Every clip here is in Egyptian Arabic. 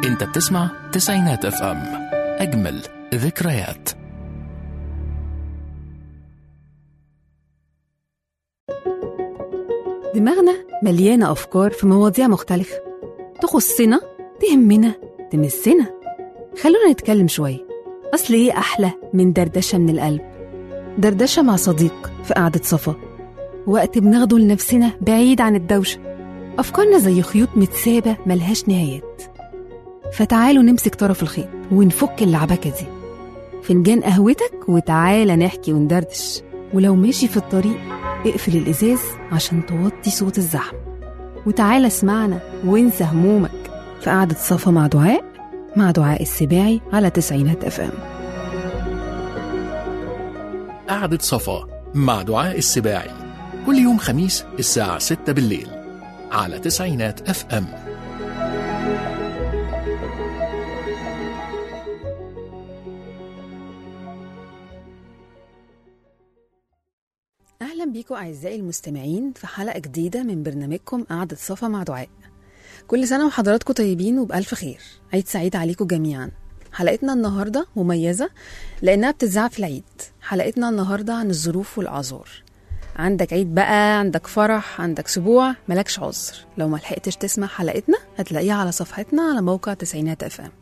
انت بتسمع تسعينات اف ام اجمل ذكريات دماغنا مليانة أفكار في مواضيع مختلفة تخصنا تهمنا تمسنا خلونا نتكلم شوية أصل إيه أحلى من دردشة من القلب دردشة مع صديق في قعدة صفا وقت بناخده لنفسنا بعيد عن الدوشة أفكارنا زي خيوط متسابة ملهاش نهايات فتعالوا نمسك طرف الخيط ونفك اللعبكة دي فنجان قهوتك وتعالى نحكي وندردش ولو ماشي في الطريق اقفل الإزاز عشان توطي صوت الزحمة وتعالى اسمعنا وانسى همومك في قعدة صفا مع دعاء مع دعاء السباعي على تسعينات اف ام قعدة صفا مع دعاء السباعي كل يوم خميس الساعة 6 بالليل على تسعينات اف ام أهلا بيكم أعزائي المستمعين في حلقة جديدة من برنامجكم قعدة صفا مع دعاء كل سنة وحضراتكم طيبين وبألف خير عيد سعيد عليكم جميعا حلقتنا النهاردة مميزة لأنها بتتذاع في العيد حلقتنا النهاردة عن الظروف والأعذار عندك عيد بقى عندك فرح عندك سبوع ملكش عذر لو ما لحقتش تسمع حلقتنا هتلاقيها على صفحتنا على موقع تسعينات اف ام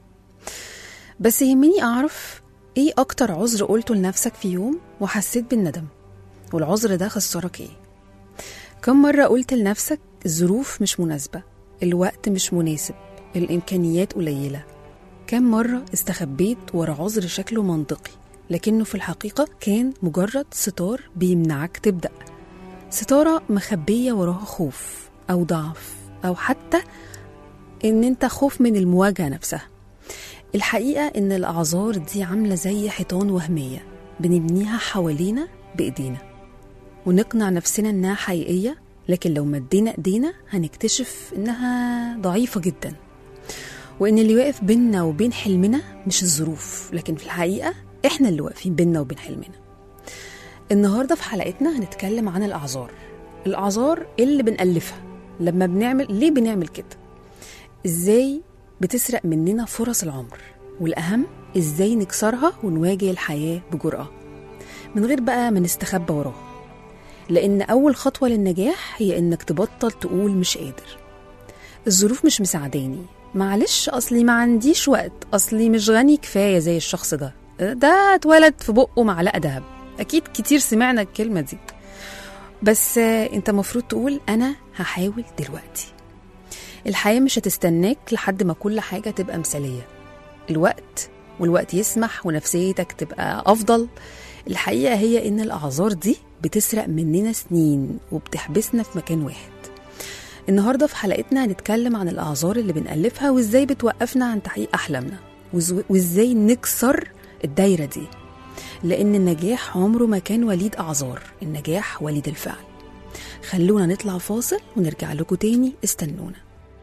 بس يهمني أعرف إيه أكتر عذر قلته لنفسك في يوم وحسيت بالندم والعذر ده خسرك ايه كم مرة قلت لنفسك الظروف مش مناسبة الوقت مش مناسب الإمكانيات قليلة كم مرة استخبيت ورا عذر شكله منطقي لكنه في الحقيقة كان مجرد ستار بيمنعك تبدأ ستارة مخبية وراها خوف أو ضعف أو حتى إن أنت خوف من المواجهة نفسها الحقيقة إن الأعذار دي عاملة زي حيطان وهمية بنبنيها حوالينا بإيدينا ونقنع نفسنا إنها حقيقية لكن لو مدينا إيدينا هنكتشف إنها ضعيفة جدا وإن اللي واقف بيننا وبين حلمنا مش الظروف لكن في الحقيقة إحنا اللي واقفين بيننا وبين حلمنا النهاردة في حلقتنا هنتكلم عن الأعذار الأعذار اللي بنألفها لما بنعمل ليه بنعمل كده إزاي بتسرق مننا فرص العمر والأهم إزاي نكسرها ونواجه الحياة بجرأة من غير بقى ما نستخبى وراها لأن أول خطوة للنجاح هي إنك تبطل تقول مش قادر الظروف مش مساعداني معلش أصلي ما عنديش وقت أصلي مش غني كفاية زي الشخص ده ده اتولد في بقه معلقة دهب أكيد كتير سمعنا الكلمة دي بس أنت مفروض تقول أنا هحاول دلوقتي الحياة مش هتستناك لحد ما كل حاجة تبقى مثالية الوقت والوقت يسمح ونفسيتك تبقى أفضل الحقيقة هي إن الأعذار دي بتسرق مننا سنين وبتحبسنا في مكان واحد النهاردة في حلقتنا هنتكلم عن الأعذار اللي بنألفها وإزاي بتوقفنا عن تحقيق أحلامنا وإزاي نكسر الدايرة دي لأن النجاح عمره ما كان وليد أعذار النجاح وليد الفعل خلونا نطلع فاصل ونرجع لكم تاني استنونا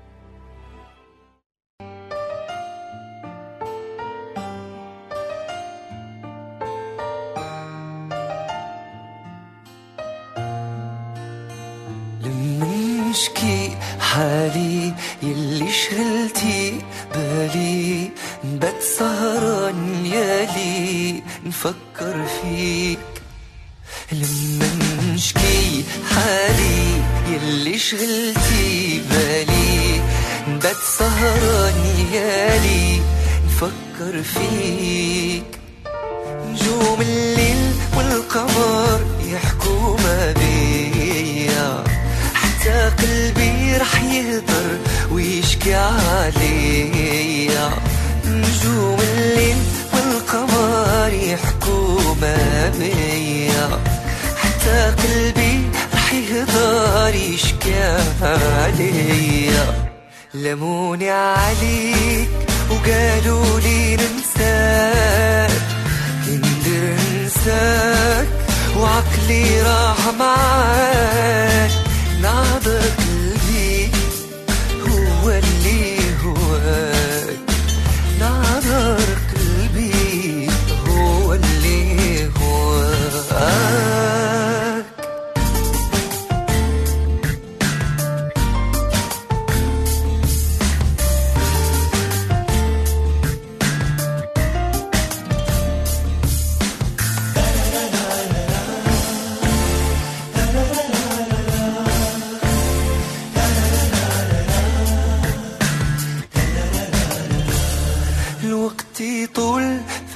لما نشكي حالي يلي شغلتي بالي نبات سهران يالي نفكر فيك لما نشكي حالي يلي شغلتي بالي نبات سهران يالي نفكر فيك نجوم الليل والقمر يحكوا ما بيا حتى قلبي رح يهدر ويشكي عليا نجوم الليل والقمر يحكوا ما بيا حتى قلبي رح يهدر يشكي عليا لموني عليك وقالوا لي ننساك قدر انساك وعقلي راح معاك نعذر قلبي هو اللي هواك نعذر قلبي هو اللي هواك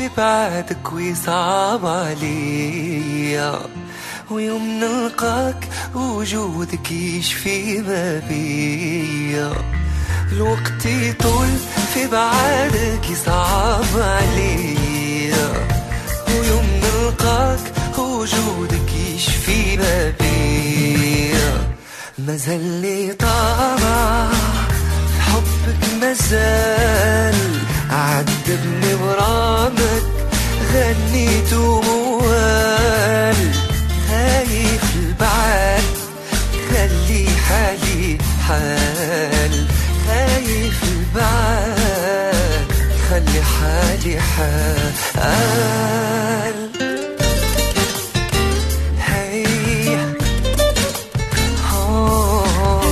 في بعدك ويصعب عليا ويوم نلقاك وجودك يشفي ما بيا الوقت يطول في بعدك يصعب عليا ويوم نلقاك وجودك يشفي ما بيا مازال لي طمع في حبك مازال عذبني برامك غنيت وموال خايف البعد خلي حالي حال خايف البعد خلي حالي حال هي آه.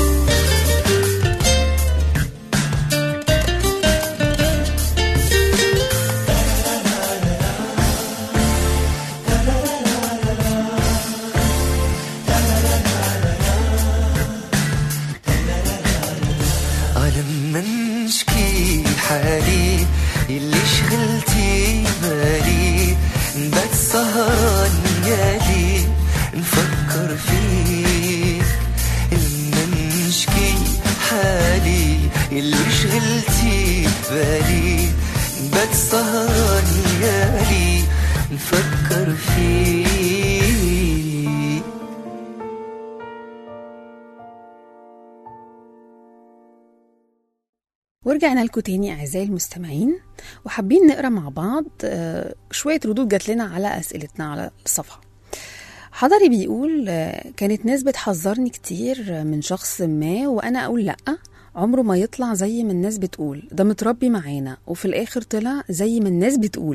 لما نشكي حالي اللي شغلتي بالي بات سهران يالي نفكر فيك لما نشكي حالي اللي شغلتي بالي بات سهران يالي نفكر فيك ورجعنا لكم تاني أعزائي المستمعين وحابين نقرا مع بعض آه، شوية ردود جات لنا على أسئلتنا على الصفحة حضري بيقول آه، كانت ناس بتحذرني كتير من شخص ما وأنا أقول لأ عمره ما يطلع زي ما الناس بتقول ده متربي معانا وفي الآخر طلع زي ما الناس بتقول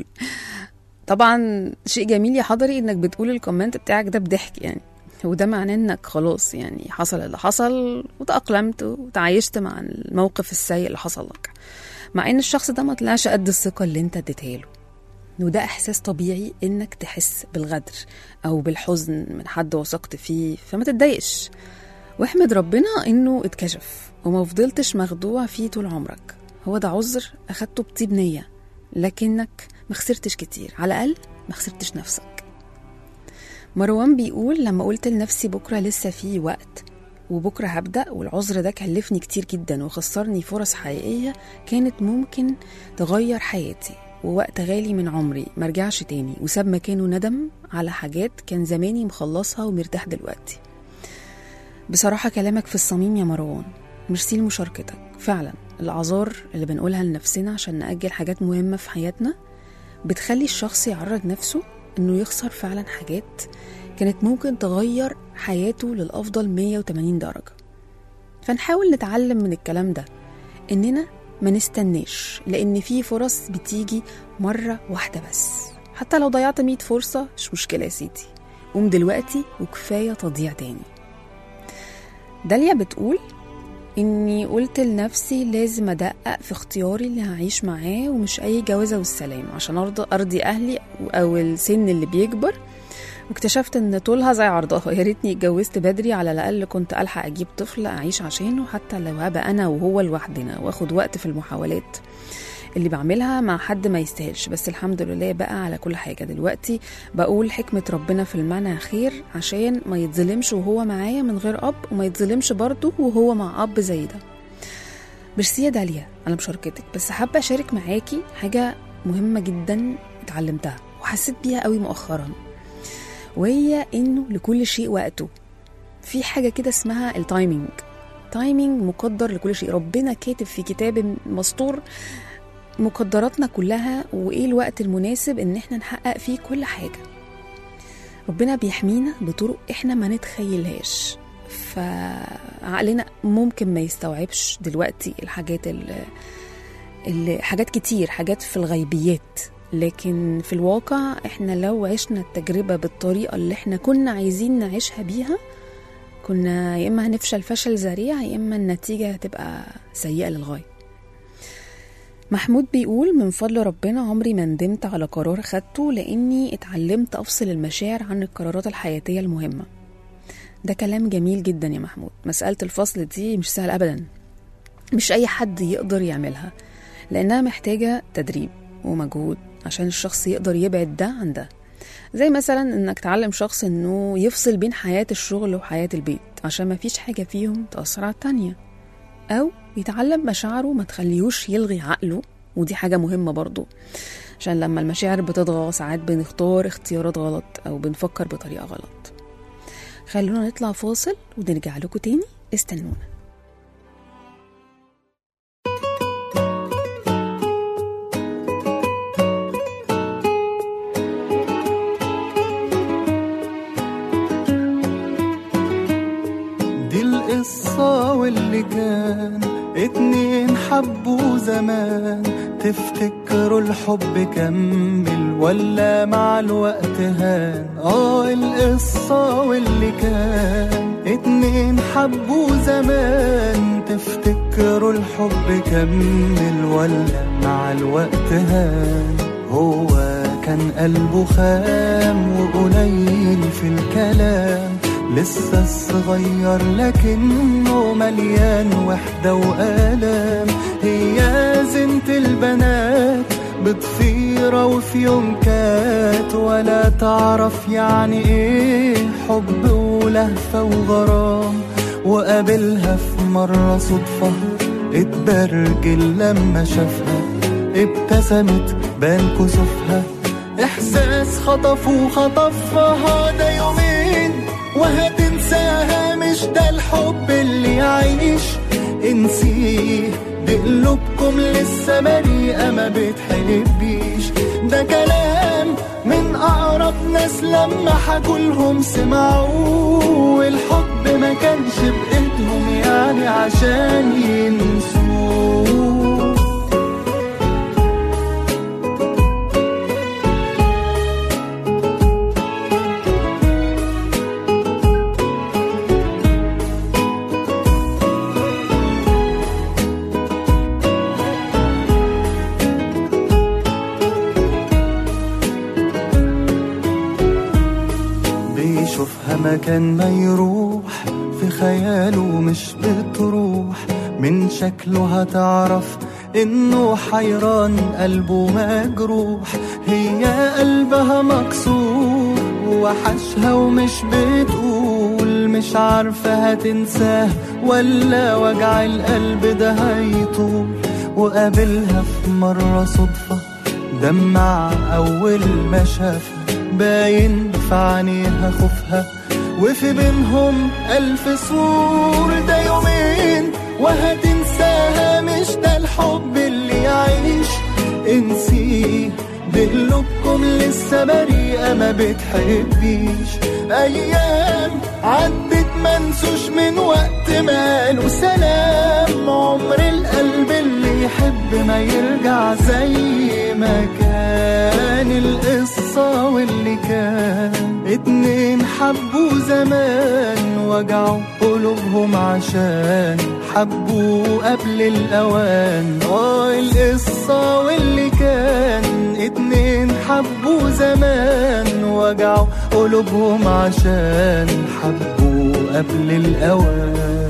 طبعا شيء جميل يا حضري انك بتقول الكومنت بتاعك ده بضحك يعني وده معناه انك خلاص يعني حصل اللي حصل وتأقلمت وتعايشت مع الموقف السيء اللي حصل لك مع ان الشخص ده ما طلعش قد الثقة اللي انت اديتها له وده احساس طبيعي انك تحس بالغدر او بالحزن من حد وثقت فيه فما تتضايقش واحمد ربنا انه اتكشف وما فضلتش مخدوع فيه طول عمرك هو ده عذر اخدته بطيب نية لكنك ما خسرتش كتير على الاقل ما خسرتش نفسك مروان بيقول لما قلت لنفسي بكرة لسه في وقت وبكرة هبدأ والعذر ده كلفني كتير جدا وخسرني فرص حقيقية كانت ممكن تغير حياتي ووقت غالي من عمري مرجعش تاني وساب مكانه ندم على حاجات كان زماني مخلصها ومرتاح دلوقتي بصراحة كلامك في الصميم يا مروان ميرسي لمشاركتك فعلا الأعذار اللي بنقولها لنفسنا عشان نأجل حاجات مهمة في حياتنا بتخلي الشخص يعرض نفسه إنه يخسر فعلا حاجات كانت ممكن تغير حياته للأفضل 180 درجة فنحاول نتعلم من الكلام ده إننا ما نستناش لأن في فرص بتيجي مرة واحدة بس حتى لو ضيعت 100 فرصة مش مشكلة يا سيدي قوم دلوقتي وكفاية تضيع تاني داليا بتقول إني قلت لنفسي لازم أدقق في اختياري اللي هعيش معاه ومش أي جوازة والسلام عشان أرضى أرضي أهلي أو السن اللي بيكبر واكتشفت ان طولها زي عرضها يا ريتني اتجوزت بدري على الاقل كنت الحق اجيب طفل اعيش عشانه حتى لو هبقى انا وهو لوحدنا واخد وقت في المحاولات اللي بعملها مع حد ما يستاهلش بس الحمد لله بقى على كل حاجه دلوقتي بقول حكمه ربنا في المعنى خير عشان ما يتظلمش وهو معايا من غير اب وما يتظلمش برضه وهو مع اب زي ده ميرسي يا داليا على مشاركتك بس حابه اشارك معاكي حاجه مهمه جدا اتعلمتها وحسيت بيها قوي مؤخرا وهي انه لكل شيء وقته في حاجه كده اسمها التايمينج تايمينج مقدر لكل شيء ربنا كاتب في كتاب مسطور مقدراتنا كلها وايه الوقت المناسب ان احنا نحقق فيه كل حاجه ربنا بيحمينا بطرق احنا ما نتخيلهاش فعقلنا ممكن ما يستوعبش دلوقتي الحاجات اللي, اللي حاجات كتير حاجات في الغيبيات لكن في الواقع احنا لو عشنا التجربة بالطريقة اللي احنا كنا عايزين نعيشها بيها كنا يا اما هنفشل فشل ذريع يا اما النتيجة هتبقى سيئة للغاية محمود بيقول من فضل ربنا عمري ما ندمت على قرار خدته لاني اتعلمت افصل المشاعر عن القرارات الحياتية المهمة ده كلام جميل جدا يا محمود مسألة الفصل دي مش سهل ابدا مش اي حد يقدر يعملها لانها محتاجة تدريب ومجهود عشان الشخص يقدر يبعد ده عن ده زي مثلا انك تعلم شخص انه يفصل بين حياة الشغل وحياة البيت عشان ما فيش حاجة فيهم تأثر على التانية أو يتعلم مشاعره ما تخليهوش يلغي عقله ودي حاجة مهمة برضو عشان لما المشاعر بتطغى ساعات بنختار اختيارات غلط أو بنفكر بطريقة غلط خلونا نطلع فاصل ونرجع لكم تاني استنونا دي القصة واللي كان اتنين حبوا زمان تفتكروا الحب كمل ولا مع الوقت هان اه القصة واللي كان اتنين حبوا زمان تفتكروا الحب كمل ولا مع الوقت هان هو كان قلبه خام وقليل في الكلام لسه صغير لكنه مليان وحدة وآلام هي زنت البنات بضفيرة وفي يوم كات ولا تعرف يعني ايه حب ولهفة وغرام وقابلها في مرة صدفة اتبرجل لما شافها ابتسمت بان كسوفها احساس خطف وخطفها ده يومين وهتنساها مش ده الحب اللي يعيش انسيه بقلوبكم لسه بريئة ما بتحبيش ده كلام من أقرب ناس لما حكولهم سمعوه والحب ما كانش بإيدهم يعني عشان ينسوه بيشوفها مكان ما يروح في خياله مش بتروح من شكله هتعرف انه حيران قلبه مجروح هي قلبها مكسور وحشها ومش بتقول مش عارفة هتنساه ولا وجع القلب ده هيطول وقابلها في مرة صدفة دمع أول ما شافها باين في عينيها خوفها وفي بينهم ألف سور ده يومين وهتنساها مش ده الحب اللي يعيش انسيه بقلوبكم لسه بريئة ما بتحبيش أيام عدت منسوش من وقت ما قالوا سلام عمر القلب اللي يحب ما يرجع زي ما كان القصة واللي كان اتنين حبوا زمان وجعوا قلوبهم عشان حبوا قبل الأوان اه القصة واللي كان اتنين حبوا زمان وجعوا قلوبهم عشان حبوا قبل الأوان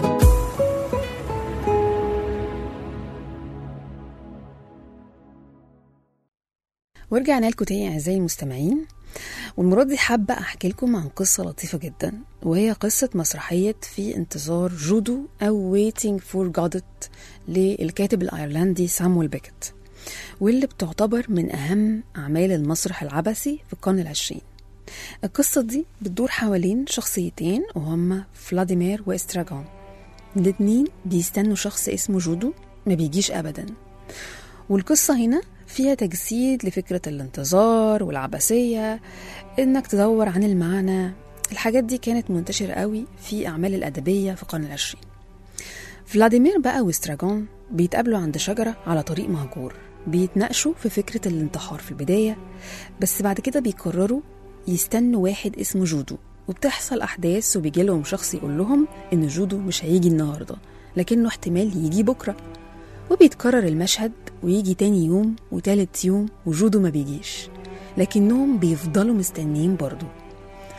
ورجعنا لكم تاني اعزائي المستمعين والمرة دي حابة أحكي لكم عن قصة لطيفة جدا وهي قصة مسرحية في انتظار جودو أو Waiting for Godot للكاتب الأيرلندي سامويل بيكت واللي بتعتبر من أهم أعمال المسرح العبثي في القرن العشرين القصة دي بتدور حوالين شخصيتين وهما فلاديمير واستراجون الاتنين بيستنوا شخص اسمه جودو ما بيجيش أبدا والقصة هنا فيها تجسيد لفكرة الانتظار والعبثية إنك تدور عن المعنى الحاجات دي كانت منتشرة قوي في أعمال الأدبية في القرن العشرين فلاديمير بقى واستراجون بيتقابلوا عند شجرة على طريق مهجور بيتناقشوا في فكرة الانتحار في البداية بس بعد كده بيقرروا يستنوا واحد اسمه جودو وبتحصل أحداث وبيجي لهم شخص يقول لهم إن جودو مش هيجي النهاردة لكنه احتمال يجي بكرة وبيتكرر المشهد ويجي تاني يوم وتالت يوم وجودو ما بيجيش لكنهم بيفضلوا مستنيين برضو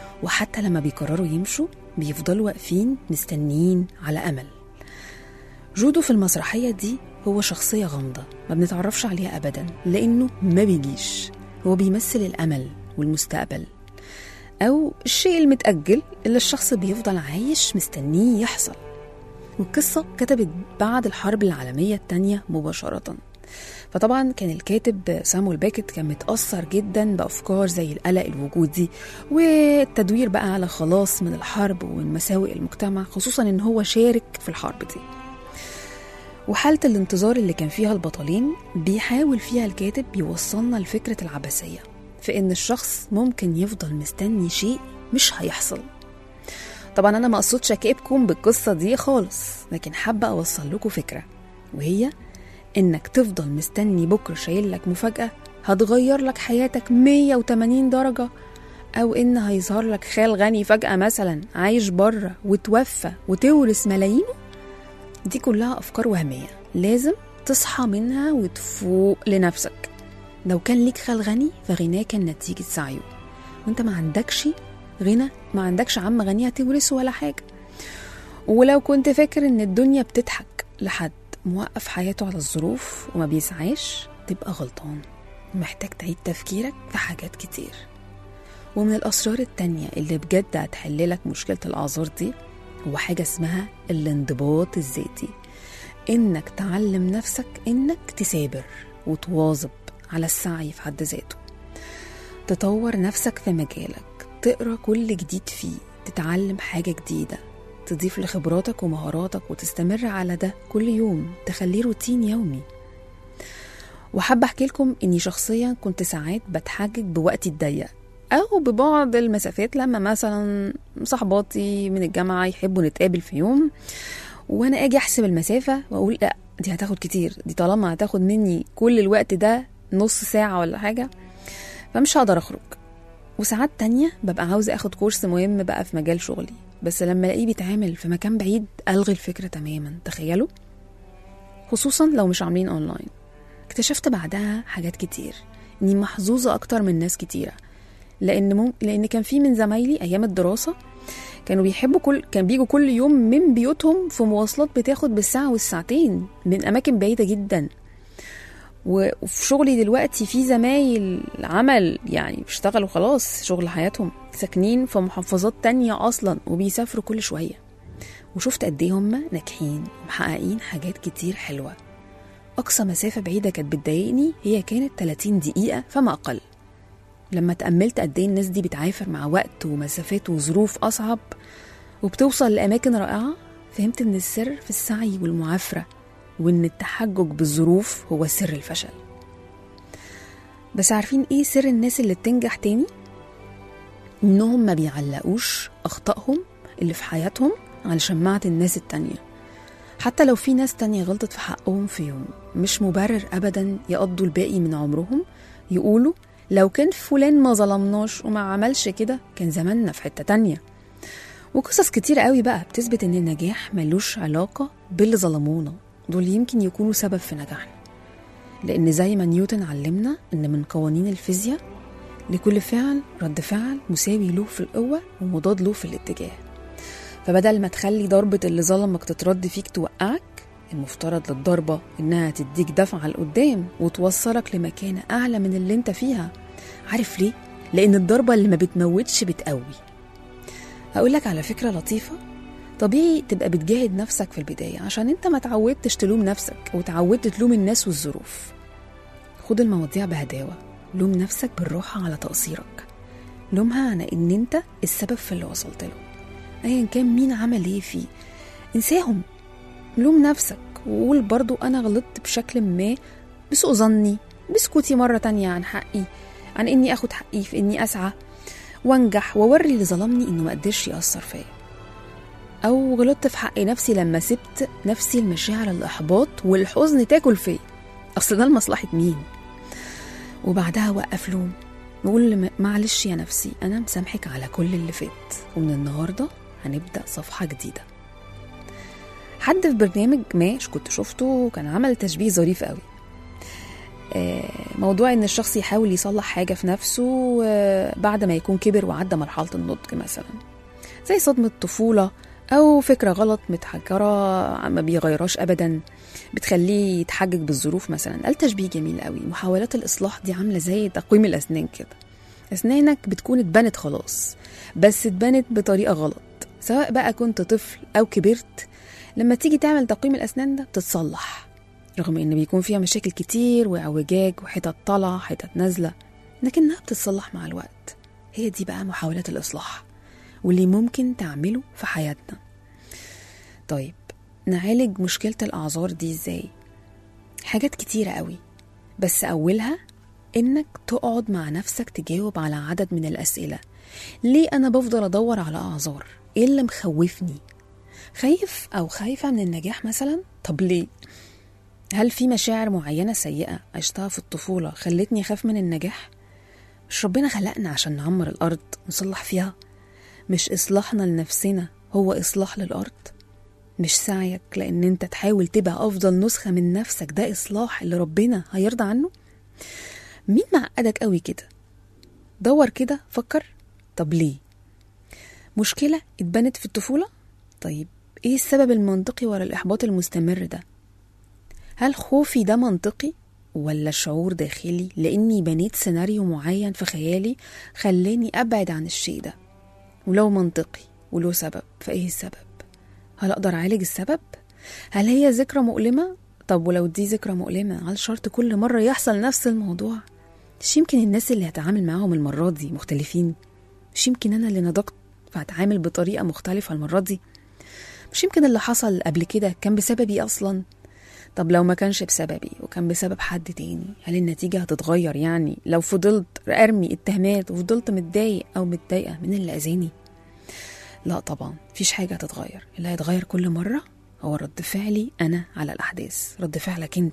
وحتى لما بيقرروا يمشوا بيفضلوا واقفين مستنيين على أمل جودو في المسرحية دي هو شخصية غامضة ما بنتعرفش عليها أبدا لأنه ما بيجيش هو بيمثل الأمل والمستقبل أو الشيء المتأجل اللي الشخص بيفضل عايش مستنيه يحصل والقصة كتبت بعد الحرب العالمية التانية مباشرة فطبعا كان الكاتب سامويل بيكت كان متأثر جدا بأفكار زي القلق الوجودي والتدوير بقى على خلاص من الحرب ومن مساوئ المجتمع خصوصا ان هو شارك في الحرب دي وحالة الانتظار اللي كان فيها البطلين بيحاول فيها الكاتب يوصلنا لفكرة العبثية في إن الشخص ممكن يفضل مستني شيء مش هيحصل طبعا أنا ما قصدش أكئبكم بالقصة دي خالص لكن حابة أوصل لكم فكرة وهي إنك تفضل مستني بكرة شايل لك مفاجأة هتغير لك حياتك 180 درجة أو إن هيظهر لك خال غني فجأة مثلا عايش بره وتوفى وتورث ملايينه دي كلها أفكار وهمية لازم تصحى منها وتفوق لنفسك لو كان ليك خال غني فغناه كان نتيجة سعيه وانت ما عندكش غنى ما عندكش عم غني هتورثه ولا حاجة ولو كنت فاكر ان الدنيا بتضحك لحد موقف حياته على الظروف وما بيسعاش تبقى غلطان محتاج تعيد تفكيرك في حاجات كتير ومن الأسرار التانية اللي بجد هتحللك مشكلة الأعذار دي هو حاجة اسمها الانضباط الذاتي إنك تعلم نفسك إنك تثابر وتواظب على السعي في حد ذاته تطور نفسك في مجالك تقرا كل جديد فيه تتعلم حاجة جديدة تضيف لخبراتك ومهاراتك وتستمر على ده كل يوم تخليه روتين يومي وحابة أحكي لكم إني شخصيا كنت ساعات بتحجج بوقتي الضيق أو ببعض المسافات لما مثلا صحباتي من الجامعة يحبوا نتقابل في يوم وأنا أجي أحسب المسافة وأقول لأ دي هتاخد كتير دي طالما هتاخد مني كل الوقت ده نص ساعة ولا حاجة فمش هقدر أخرج وساعات تانية ببقى عاوزة أخد كورس مهم بقى في مجال شغلي بس لما ألاقيه بيتعمل في مكان بعيد ألغي الفكرة تماما تخيلوا خصوصا لو مش عاملين أونلاين اكتشفت بعدها حاجات كتير إني محظوظة أكتر من ناس كتيرة لأن مم... لأن كان في من زمايلي أيام الدراسة كانوا بيحبوا كل كان بيجوا كل يوم من بيوتهم في مواصلات بتاخد بالساعة والساعتين من أماكن بعيدة جدا وفي شغلي دلوقتي في زمايل عمل يعني بيشتغلوا خلاص شغل حياتهم ساكنين في محافظات تانية أصلا وبيسافروا كل شوية وشفت قد ايه هم ناجحين ومحققين حاجات كتير حلوة أقصى مسافة بعيدة كانت بتضايقني هي كانت 30 دقيقة فما أقل لما تأملت قد ايه الناس دي بتعافر مع وقت ومسافات وظروف أصعب وبتوصل لأماكن رائعة فهمت إن السر في السعي والمعافرة وإن التحجج بالظروف هو سر الفشل بس عارفين إيه سر الناس اللي بتنجح تاني؟ إنهم ما بيعلقوش أخطائهم اللي في حياتهم على شماعة الناس التانية حتى لو في ناس تانية غلطت في حقهم في يوم مش مبرر أبدا يقضوا الباقي من عمرهم يقولوا لو كان فلان ما ظلمناش وما عملش كده كان زماننا في حتة تانية وقصص كتير قوي بقى بتثبت ان النجاح ملوش علاقة باللي ظلمونا دول يمكن يكونوا سبب في نجاحنا لأن زي ما نيوتن علمنا إن من قوانين الفيزياء لكل فعل رد فعل مساوي له في القوة ومضاد له في الاتجاه فبدل ما تخلي ضربة اللي ظلمك تترد فيك توقعك المفترض للضربة إنها تديك دفعة لقدام وتوصلك لمكانة أعلى من اللي أنت فيها عارف ليه؟ لأن الضربة اللي ما بتموتش بتقوي أقول لك على فكرة لطيفة طبيعي تبقى بتجاهد نفسك في البداية عشان انت ما تعودتش تلوم نفسك وتعودت تلوم الناس والظروف خد المواضيع بهداوة لوم نفسك بالراحة على تقصيرك لومها على ان انت السبب في اللي وصلت له ايا كان مين عمل ايه فيه انساهم لوم نفسك وقول برضو انا غلطت بشكل ما بسوء ظني بسكوتي مرة تانية عن حقي عن اني اخد حقي في اني اسعى وانجح واوري اللي ظلمني انه ما قدرش يأثر فيا أو غلطت في حق نفسي لما سبت نفسي المشاعر الإحباط والحزن تاكل فيا أصل ده لمصلحة مين وبعدها وقف لوم نقول معلش يا نفسي أنا مسامحك على كل اللي فات ومن النهاردة هنبدأ صفحة جديدة حد في برنامج ما كنت شفته كان عمل تشبيه ظريف قوي موضوع ان الشخص يحاول يصلح حاجه في نفسه بعد ما يكون كبر وعدى مرحله النضج مثلا زي صدمه طفوله أو فكرة غلط متحجرة ما بيغيرهاش أبدا بتخليه يتحجج بالظروف مثلا قال تشبيه جميل قوي محاولات الإصلاح دي عاملة زي تقويم الأسنان كده أسنانك بتكون اتبنت خلاص بس اتبنت بطريقة غلط سواء بقى كنت طفل أو كبرت لما تيجي تعمل تقويم الأسنان ده بتتصلح رغم إن بيكون فيها مشاكل كتير واعوجاج وحتت طالعة حتت نازلة لكنها بتتصلح مع الوقت هي دي بقى محاولات الإصلاح واللي ممكن تعمله في حياتنا طيب نعالج مشكلة الأعذار دي إزاي؟ حاجات كتيرة قوي بس أولها إنك تقعد مع نفسك تجاوب على عدد من الأسئلة ليه أنا بفضل أدور على أعذار؟ إيه اللي مخوفني؟ خايف أو خايفة من النجاح مثلا؟ طب ليه؟ هل في مشاعر معينة سيئة عشتها في الطفولة خلتني أخاف من النجاح؟ مش ربنا خلقنا عشان نعمر الأرض ونصلح فيها؟ مش إصلاحنا لنفسنا هو إصلاح للأرض؟ مش سعيك لأن أنت تحاول تبقى أفضل نسخة من نفسك ده إصلاح اللي ربنا هيرضى عنه؟ مين معقدك قوي كده؟ دور كده فكر طب ليه؟ مشكلة اتبنت في الطفولة؟ طيب ايه السبب المنطقي ورا الإحباط المستمر ده؟ هل خوفي ده منطقي ولا شعور داخلي لأني بنيت سيناريو معين في خيالي خلاني أبعد عن الشيء ده ولو منطقي وله سبب فإيه السبب؟ هل أقدر أعالج السبب؟ هل هي ذكرى مؤلمة؟ طب ولو دي ذكرى مؤلمة هل شرط كل مرة يحصل نفس الموضوع؟ مش يمكن الناس اللي هتعامل معاهم المرة دي مختلفين؟ مش يمكن أنا اللي نضجت فهتعامل بطريقة مختلفة المرة دي؟ مش يمكن اللي حصل قبل كده كان بسببي أصلا؟ طب لو ما كانش بسببي وكان بسبب حد تاني هل النتيجة هتتغير يعني لو فضلت أرمي اتهامات وفضلت متضايق أو متضايقة من اللي أذاني؟ لا طبعا مفيش حاجة هتتغير اللي هيتغير كل مرة هو رد فعلي أنا على الأحداث رد فعلك أنت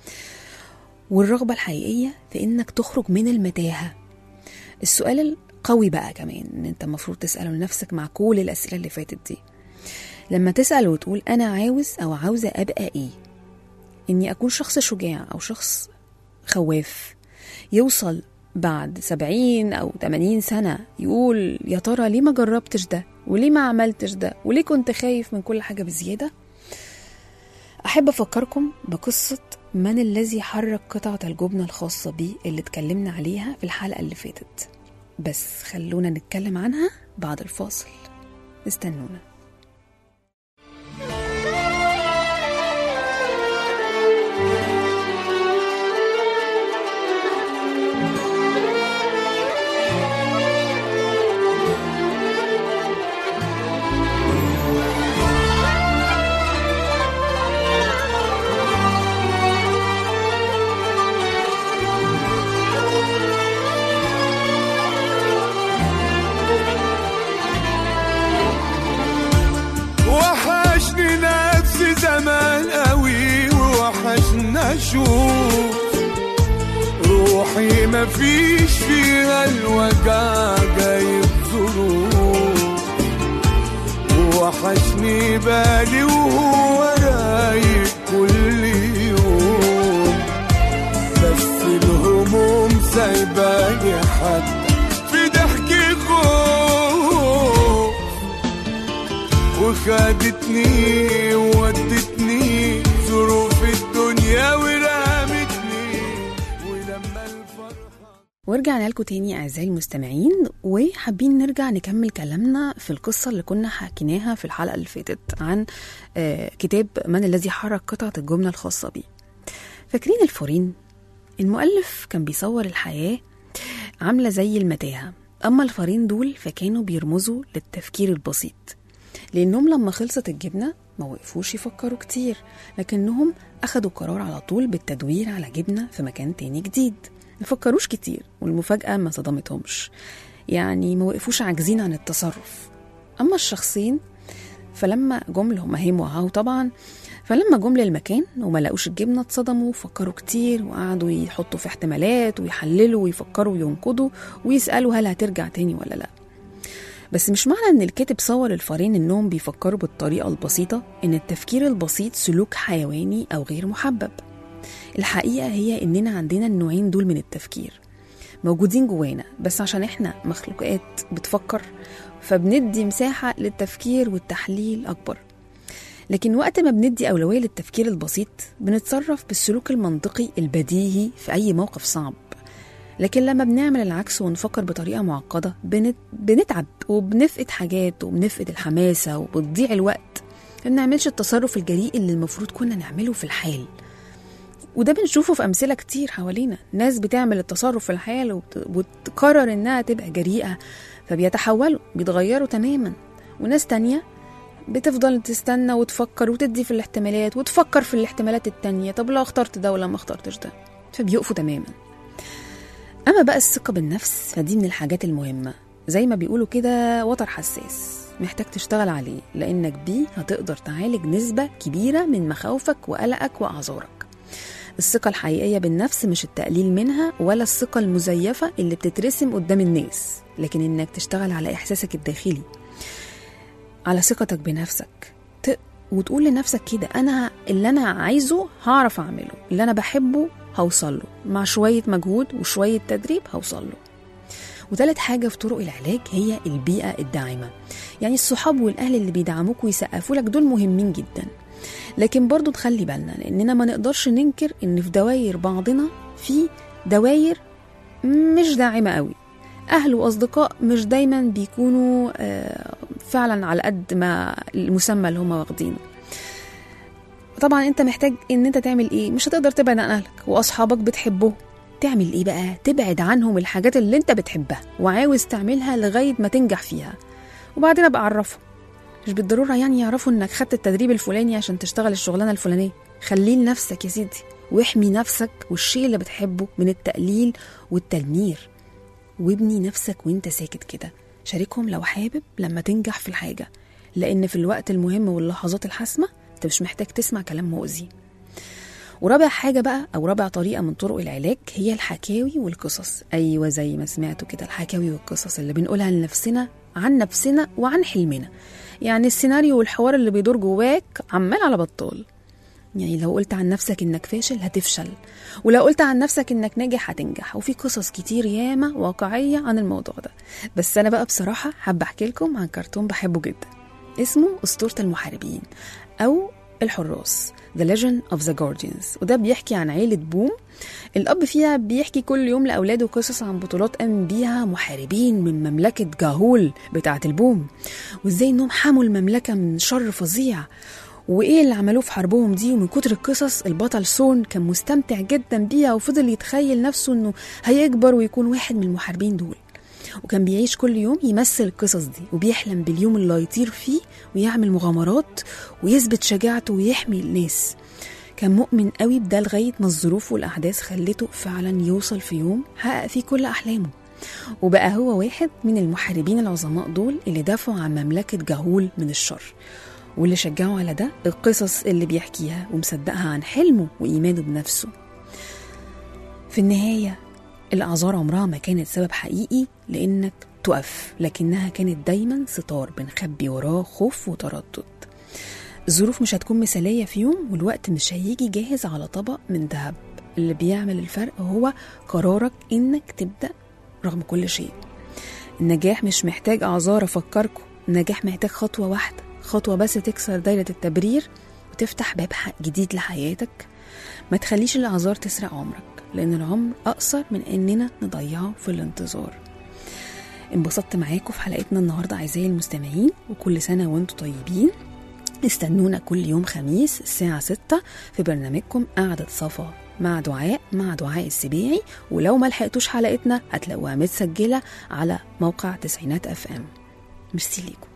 والرغبة الحقيقية في إنك تخرج من المتاهة السؤال القوي بقى كمان إن أنت المفروض تسأله لنفسك مع كل الأسئلة اللي فاتت دي لما تسأل وتقول أنا عاوز أو عاوزة أبقى إيه إني أكون شخص شجاع أو شخص خواف يوصل بعد سبعين أو تمانين سنة يقول يا ترى ليه ما جربتش ده وليه ما عملتش ده وليه كنت خايف من كل حاجة بزيادة أحب أفكركم بقصة من الذي حرك قطعة الجبنة الخاصة بيه اللي اتكلمنا عليها في الحلقة اللي فاتت بس خلونا نتكلم عنها بعد الفاصل استنونا وحشني نفسي زمان قوي ووحشنا اشوف روحي مفيش فيها الوجع جايب ظروف وحشني بالي وهو رايق كل يوم بس الهموم سايباني حتى في ضحكي خوف وخدتني وودتني ظروف الدنيا ورمتني ولما الفرحة ورجعنا لكم تاني أعزائي المستمعين وحابين نرجع نكمل كلامنا في القصة اللي كنا حكيناها في الحلقة اللي فاتت عن آه، كتاب من الذي حرك قطعة الجملة الخاصة بيه فاكرين الفورين؟ المؤلف كان بيصور الحياة عاملة زي المتاهة أما الفارين دول فكانوا بيرمزوا للتفكير البسيط لأنهم لما خلصت الجبنة ما وقفوش يفكروا كتير لكنهم أخدوا قرار على طول بالتدوير على جبنة في مكان تاني جديد ما فكروش كتير والمفاجأة ما صدمتهمش يعني ما وقفوش عاجزين عن التصرف أما الشخصين فلما جم لهم هم وهاو طبعا فلما جم للمكان وما لقوش الجبنه اتصدموا وفكروا كتير وقعدوا يحطوا في احتمالات ويحللوا ويفكروا وينقضوا ويسالوا هل هترجع تاني ولا لا بس مش معنى ان الكاتب صور الفارين انهم بيفكروا بالطريقه البسيطه ان التفكير البسيط سلوك حيواني او غير محبب الحقيقه هي اننا عندنا النوعين دول من التفكير موجودين جوانا بس عشان احنا مخلوقات بتفكر فبندي مساحة للتفكير والتحليل أكبر لكن وقت ما بندي أولوية للتفكير البسيط بنتصرف بالسلوك المنطقي البديهي في أي موقف صعب لكن لما بنعمل العكس ونفكر بطريقة معقدة بنت... بنتعب وبنفقد حاجات وبنفقد الحماسة وبتضيع الوقت ما بنعملش التصرف الجريء اللي المفروض كنا نعمله في الحال وده بنشوفه في أمثلة كتير حوالينا ناس بتعمل التصرف في الحال وبت... وتقرر إنها تبقى جريئة فبيتحولوا بيتغيروا تماما وناس تانية بتفضل تستنى وتفكر وتدي في الاحتمالات وتفكر في الاحتمالات التانية طب لو اخترت ده ولا ما اخترتش ده فبيقفوا تماما أما بقى الثقة بالنفس فدي من الحاجات المهمة زي ما بيقولوا كده وتر حساس محتاج تشتغل عليه لأنك بيه هتقدر تعالج نسبة كبيرة من مخاوفك وقلقك وأعذارك الثقة الحقيقية بالنفس مش التقليل منها ولا الثقة المزيفة اللي بتترسم قدام الناس لكن إنك تشتغل على إحساسك الداخلي على ثقتك بنفسك ت... وتقول لنفسك كده أنا اللي أنا عايزه هعرف أعمله اللي أنا بحبه هوصل له مع شوية مجهود وشوية تدريب هوصل له وتالت حاجة في طرق العلاج هي البيئة الداعمة يعني الصحاب والأهل اللي بيدعموك ويسقفوا لك دول مهمين جدا لكن برضو تخلي بالنا لأننا ما نقدرش ننكر إن في دواير بعضنا في دواير مش داعمة قوي أهل وأصدقاء مش دايما بيكونوا آه، فعلا على قد ما المسمى اللي هم واخدينه طبعا انت محتاج ان انت تعمل ايه مش هتقدر تبعد عن اهلك واصحابك بتحبهم تعمل ايه بقى تبعد عنهم الحاجات اللي انت بتحبها وعاوز تعملها لغايه ما تنجح فيها وبعدين ابقى اعرفهم مش بالضروره يعني يعرفوا انك خدت التدريب الفلاني عشان تشتغل الشغلانه الفلانيه خليه لنفسك يا سيدي واحمي نفسك والشيء اللي بتحبه من التقليل والتدمير وابني نفسك وانت ساكت كده شاركهم لو حابب لما تنجح في الحاجه لان في الوقت المهم واللحظات الحاسمه انت مش محتاج تسمع كلام مؤذي ورابع حاجة بقى أو رابع طريقة من طرق العلاج هي الحكاوي والقصص أيوة زي ما سمعتوا كده الحكاوي والقصص اللي بنقولها لنفسنا عن نفسنا وعن حلمنا يعني السيناريو والحوار اللي بيدور جواك عمال على بطال يعني لو قلت عن نفسك انك فاشل هتفشل ولو قلت عن نفسك انك ناجح هتنجح وفي قصص كتير ياما واقعية عن الموضوع ده بس انا بقى بصراحة حابة احكي لكم عن كرتون بحبه جدا اسمه أسطورة المحاربين أو الحراس The Legend of the Guardians وده بيحكي عن عيلة بوم الأب فيها بيحكي كل يوم لأولاده قصص عن بطولات قام بيها محاربين من مملكة جاهول بتاعة البوم وإزاي إنهم حموا المملكة من شر فظيع وإيه اللي عملوه في حربهم دي ومن كتر القصص البطل سون كان مستمتع جدا بيها وفضل يتخيل نفسه إنه هيكبر ويكون واحد من المحاربين دول وكان بيعيش كل يوم يمثل القصص دي وبيحلم باليوم اللي هيطير فيه ويعمل مغامرات ويثبت شجاعته ويحمي الناس كان مؤمن قوي بده لغاية ما الظروف والأحداث خلته فعلا يوصل في يوم حقق فيه كل أحلامه وبقى هو واحد من المحاربين العظماء دول اللي دافعوا عن مملكة جاهول من الشر واللي شجعوا على ده القصص اللي بيحكيها ومصدقها عن حلمه وإيمانه بنفسه في النهاية الأعذار عمرها ما كانت سبب حقيقي لإنك تقف لكنها كانت دايما ستار بنخبي وراه خوف وتردد الظروف مش هتكون مثالية في يوم والوقت مش هيجي جاهز على طبق من ذهب اللي بيعمل الفرق هو قرارك إنك تبدأ رغم كل شيء النجاح مش محتاج أعذار أفكركم النجاح محتاج خطوة واحدة خطوة بس تكسر دايرة التبرير وتفتح باب حق جديد لحياتك ما تخليش الأعذار تسرق عمرك لأن العمر أقصر من إننا نضيعه في الانتظار انبسطت معاكم في حلقتنا النهاردة أعزائي المستمعين وكل سنة وانتم طيبين استنونا كل يوم خميس الساعة 6 في برنامجكم قعدة صفا مع دعاء مع دعاء السبيعي ولو ما لحقتوش حلقتنا هتلاقوها متسجلة على موقع تسعينات اف ام ميرسي ليكم